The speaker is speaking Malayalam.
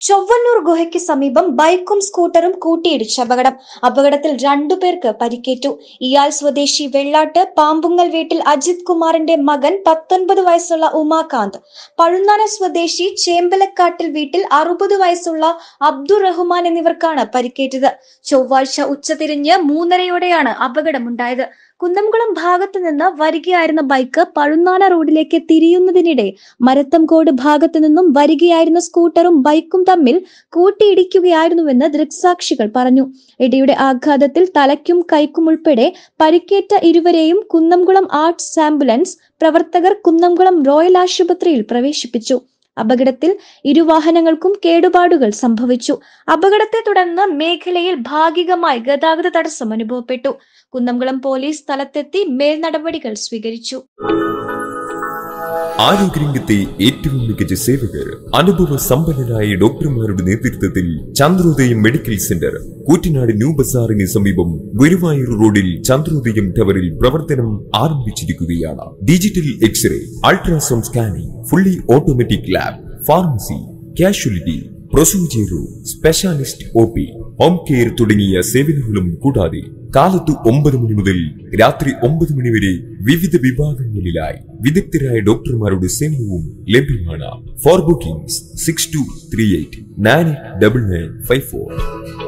ചൊവ്വന്നൂർ ഗുഹയ്ക്ക് സമീപം ബൈക്കും സ്കൂട്ടറും കൂട്ടിയിടിച്ച് അപകടം അപകടത്തിൽ രണ്ടുപേർക്ക് പരിക്കേറ്റു ഇയാൾ സ്വദേശി വെള്ളാട്ട് പാമ്പുങ്ങൽ വീട്ടിൽ അജിത് കുമാറിന്റെ മകൻ പത്തൊൻപത് വയസ്സുള്ള ഉമാകാന്ത് പഴുന്നാന സ്വദേശി ചേമ്പലക്കാട്ടിൽ വീട്ടിൽ അറുപത് വയസ്സുള്ള അബ്ദുൾ റഹ്മാൻ എന്നിവർക്കാണ് പരിക്കേറ്റത് ചൊവ്വാഴ്ച ഉച്ചതിരിഞ്ഞ് മൂന്നരയോടെയാണ് അപകടമുണ്ടായത് കുന്നംകുളം ഭാഗത്തു നിന്ന് വരികയായിരുന്ന ബൈക്ക് പഴുന്നാന റോഡിലേക്ക് തിരിയുന്നതിനിടെ മരത്തംകോട് ഭാഗത്തു നിന്നും വരികയായിരുന്ന സ്കൂട്ടറും ബൈക്കും തമ്മിൽ കൂട്ടിയിടിക്കുകയായിരുന്നുവെന്ന് ദൃക്സാക്ഷികൾ പറഞ്ഞു ഇടിയുടെ ആഘാതത്തിൽ തലയ്ക്കും കൈക്കും ഉൾപ്പെടെ പരിക്കേറ്റ ഇരുവരെയും കുന്നംകുളം ആർട്സ് ആംബുലൻസ് പ്രവർത്തകർ കുന്നംകുളം റോയൽ ആശുപത്രിയിൽ പ്രവേശിപ്പിച്ചു അപകടത്തിൽ ഇരുവാഹനങ്ങൾക്കും കേടുപാടുകൾ സംഭവിച്ചു അപകടത്തെ തുടർന്ന് മേഖലയിൽ ഭാഗികമായി ഗതാഗത തടസ്സം അനുഭവപ്പെട്ടു കുന്നംകുളം പോലീസ് സ്ഥലത്തെത്തി മേൽനടപടികൾ സ്വീകരിച്ചു ആരോഗ്യരംഗത്തെ ഏറ്റവും മികച്ച സേവകർ അനുഭവ സമ്പന്നരായ ഡോക്ടർമാരുടെ നേതൃത്വത്തിൽ Chandrodayam medical centre Koottanad new ബസാറിന് സമീപം ഗുരുവായൂർ റോഡിൽ ചന്ദ്രോദയം ടവറിൽ പ്രവർത്തനം ആരംഭിച്ചിരിക്കുകയാണ് digital x ray ultrasound scanning fully automatic lab pharmacy casualty procedure specialist O P home care തുടങ്ങിയ സേവനങ്ങളും കൂടാതെ കാലത്ത് ഒമ്പത് മണി മുതൽ രാത്രി ഒമ്പത് മണി വരെ വിവിധ വിഭാഗങ്ങളിലായി വിദഗ്ധരായ ഡോക്ടർമാരുടെ സേവനവും ലഭ്യമാണ് for bookings six two three eight nine double nine five four